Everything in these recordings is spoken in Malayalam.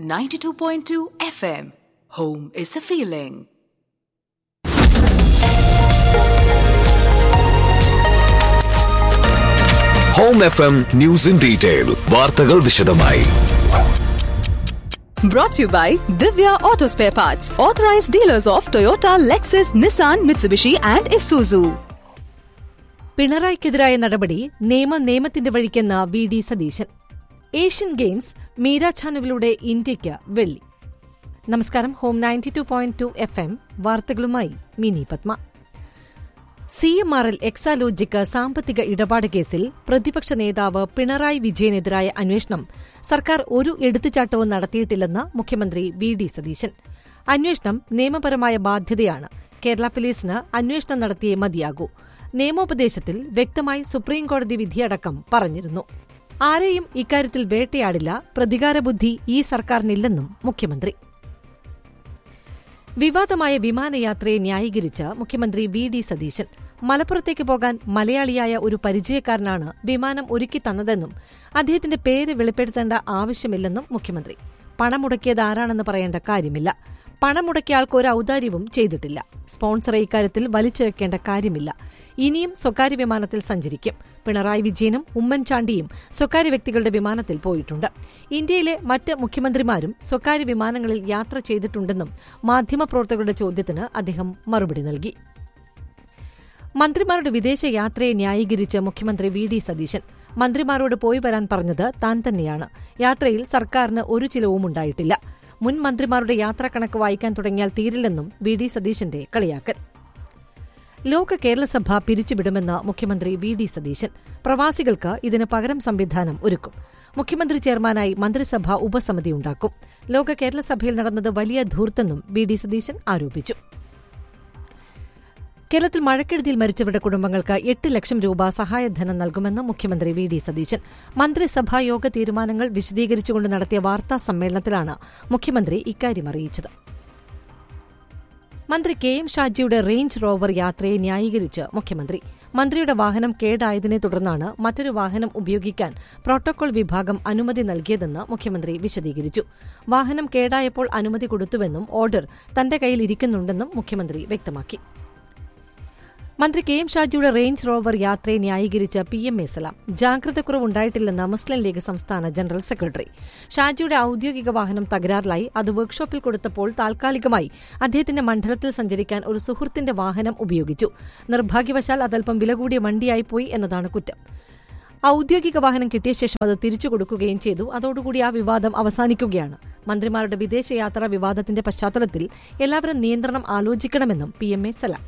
92.2 FM. Home is a feeling. Home F M news in detail വാർത്തകൾ വിശദമായി Brought to you by Divya Auto Spare Parts, authorized dealers of Toyota, Lexus, Nissan, Mitsubishi, and Isuzu. പിണറായിക്കെതിരായ നടപടി നിയമ നിയമത്തിന്റെ വഴിക്കെന്ന V D Satheesan Asian Games Meera ചാനലിലൂടെ ഇന്ത്യയ്ക്ക് വെള്ളി നമസ്കാരം home ninety two point two F M വാർത്തകളുമായി Mini Padma C M R L Exalogic സാമ്പത്തിക ഇടപാട് കേസിൽ പ്രതിപക്ഷ നേതാവ് പിണറായി വിജയനെതിരായ അന്വേഷണം സർക്കാർ ഒരു എടുത്തുചാട്ടവും നടത്തിയിട്ടില്ലെന്ന് മുഖ്യമന്ത്രി വി ഡി സതീശൻ അന്വേഷണം നിയമപരമായ ബാധ്യതയാണ് കേരള പോലീസിന് അന്വേഷണം നടത്തിയേ മതിയാകൂ നിയമോപദേശത്തിൽ വ്യക്തമായി സുപ്രീംകോടതി വിധിയടക്കം പറഞ്ഞിരുന്നു ആരെയും ഇക്കാര്യത്തിൽ വേട്ടയാടില്ല പ്രതികാരബുദ്ധി ഈ സർക്കാരിനില്ലെന്നും മുഖ്യമന്ത്രി വിവാദമായ വിമാനയാത്രയെ ന്യായീകരിച്ച് മുഖ്യമന്ത്രി വി ഡി സതീശൻ മലപ്പുറത്തേക്ക് പോകാൻ മലയാളിയായ ഒരു പരിചയക്കാരനാണ് വിമാനം ഒരുക്കി തന്നതെന്നും അദ്ദേഹത്തിന്റെ പേര് വെളിപ്പെടുത്തേണ്ട ആവശ്യമില്ലെന്നും മുഖ്യമന്ത്രി പണം മുടക്കിയത് ആരാണെന്ന് പറയേണ്ട കാര്യമില്ല പണം മുടക്കിയ ആൾക്ക് ഒരു ഔദാര്യവും ചെയ്തിട്ടില്ല സ്പോൺസറെ ഇക്കാര്യത്തിൽ വലിച്ചിഴക്കേണ്ട കാര്യമില്ല ഇനിയും സ്വകാര്യ വിമാനത്തിൽ സഞ്ചരിക്കും പിണറായി വിജയനും ഉമ്മൻചാണ്ടിയും സ്വകാര്യ വ്യക്തികളുടെ വിമാനത്തിൽ പോയിട്ടുണ്ട് ഇന്ത്യയിലെ മറ്റ് മുഖ്യമന്ത്രിമാരും സ്വകാര്യ വിമാനങ്ങളിൽ യാത്ര ചെയ്തിട്ടുണ്ടെന്നും മാധ്യമപ്രവർത്തകരുടെ ചോദ്യത്തിന് അദ്ദേഹം മറുപടി നൽകി മന്ത്രിമാരുടെ വിദേശ യാത്രയെ ന്യായീകരിച്ച് മുഖ്യമന്ത്രി വി ഡി സതീശൻ മന്ത്രിമാരോട് പോയി വരാൻ പറഞ്ഞത് താൻ തന്നെയാണ് യാത്രയിൽ സർക്കാരിന് ഒരു ചിലവും ഉണ്ടായിട്ടില്ല മുൻ മന്ത്രിമാരുടെ യാത്രാക്കണക്ക് വായിക്കാൻ തുടങ്ങിയാൽ തീരില്ലെന്നും വി ഡി സതീശന്റെ കളിയാക്കൽ ലോക കേരളസഭ പിരിച്ചുവിടുമെന്ന് മുഖ്യമന്ത്രി വി ഡി സതീശൻ പ്രവാസികൾക്ക് ഇതിന് പകരം സംവിധാനം ഒരുക്കും മുഖ്യമന്ത്രി ചെയർമാനായി മന്ത്രിസഭ ഉപസമിതി ഉണ്ടാക്കും ലോക കേരളസഭയിൽ നടന്നത് വലിയ ധൂർത്തെന്നും വി ഡി സതീശൻ ആരോപിച്ചു കേരളത്തിൽ മഴക്കെടുതിയിൽ മരിച്ചവരുടെ കുടുംബങ്ങൾക്ക് എട്ട് ലക്ഷം രൂപ സഹായധനം നൽകുമെന്ന് മുഖ്യമന്ത്രി വി ഡി സതീശൻ മന്ത്രിസഭാ യോഗ തീരുമാനങ്ങൾ വിശദീകരിച്ചുകൊണ്ട് നടത്തിയ വാർത്താ സമ്മേളനത്തിലാണ് മുഖ്യമന്ത്രി ഇക്കാര്യം അറിയിച്ചത് മന്ത്രി കെ എം ഷാജിയുടെ റേഞ്ച് റോവർ യാത്രയെ ന്യായീകരിച്ച് മുഖ്യമന്ത്രി മന്ത്രിയുടെ വാഹനം കേടായതിനെ തുടർന്നാണ് മറ്റൊരു വാഹനം ഉപയോഗിക്കാൻ പ്രോട്ടോകോൾ വിഭാഗം അനുമതി നൽകിയതെന്ന് മുഖ്യമന്ത്രി വിശദീകരിച്ചു വാഹനം കേടായപ്പോൾ അനുമതി കൊടുത്തുവെന്നും ഓർഡർ തന്റെ കയ്യിൽ ഇരിക്കുന്നുണ്ടെന്നും മുഖ്യമന്ത്രി വ്യക്തമാക്കി മന്ത്രി കെ എം ഷാജിയുടെ റേഞ്ച് റോവർ യാത്രയെ ന്യായീകരിച്ച പി എം എ സലാം ജാഗ്രതക്കുറവുണ്ടായിട്ടില്ലെന്ന് മുസ്ലിം ലീഗ് സംസ്ഥാന ജനറൽ സെക്രട്ടറി ഷാജിയുടെ ഔദ്യോഗിക വാഹനം തകരാറിലായി അത് വർക്ക്ഷോപ്പിൽ കൊടുത്തപ്പോൾ താൽക്കാലികമായി അദ്ദേഹത്തിന്റെ മണ്ഡലത്തിൽ സഞ്ചരിക്കാൻ ഒരു സുഹൃത്തിന്റെ വാഹനം ഉപയോഗിച്ചു നിർഭാഗ്യവശാൽ അതൽപ്പം വില കൂടിയ വണ്ടിയായി പോയി എന്നതാണ് കുറ്റം ഔദ്യോഗിക വാഹനം കിട്ടിയ ശേഷം അത് തിരിച്ചു കൊടുക്കുകയും ചെയ്തു അതോടുകൂടി ആ വിവാദം അവസാനിക്കുകയാണ് മന്ത്രിമാരുടെ വിദേശയാത്രാ വിവാദത്തിന്റെ പശ്ചാത്തലത്തിൽ എല്ലാവരും നിയന്ത്രണം ആലോചിക്കണമെന്നും പി എം എ സലാം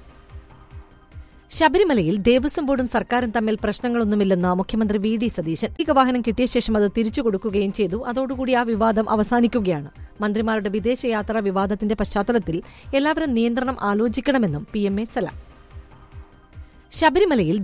ശബരിമലയിൽ ദേവസ്വം ബോർഡും സർക്കാരും തമ്മിൽ പ്രശ്നങ്ങളൊന്നുമില്ലെന്ന് മുഖ്യമന്ത്രി വി ഡി സതീശൻ ഈ വാഹനം കിട്ടിയ ശേഷം അത് തിരിച്ചു കൊടുക്കുകയും ചെയ്തു അതോടുകൂടി ആ വിവാദം അവസാനിക്കുകയാണ് മന്ത്രിമാരുടെ വിദേശയാത്രാ വിവാദത്തിന്റെ പശ്ചാത്തലത്തിൽ എല്ലാവരും നിയന്ത്രണം ആലോചിക്കണമെന്നും പി എം എ സലാം ശബരിമലയിൽ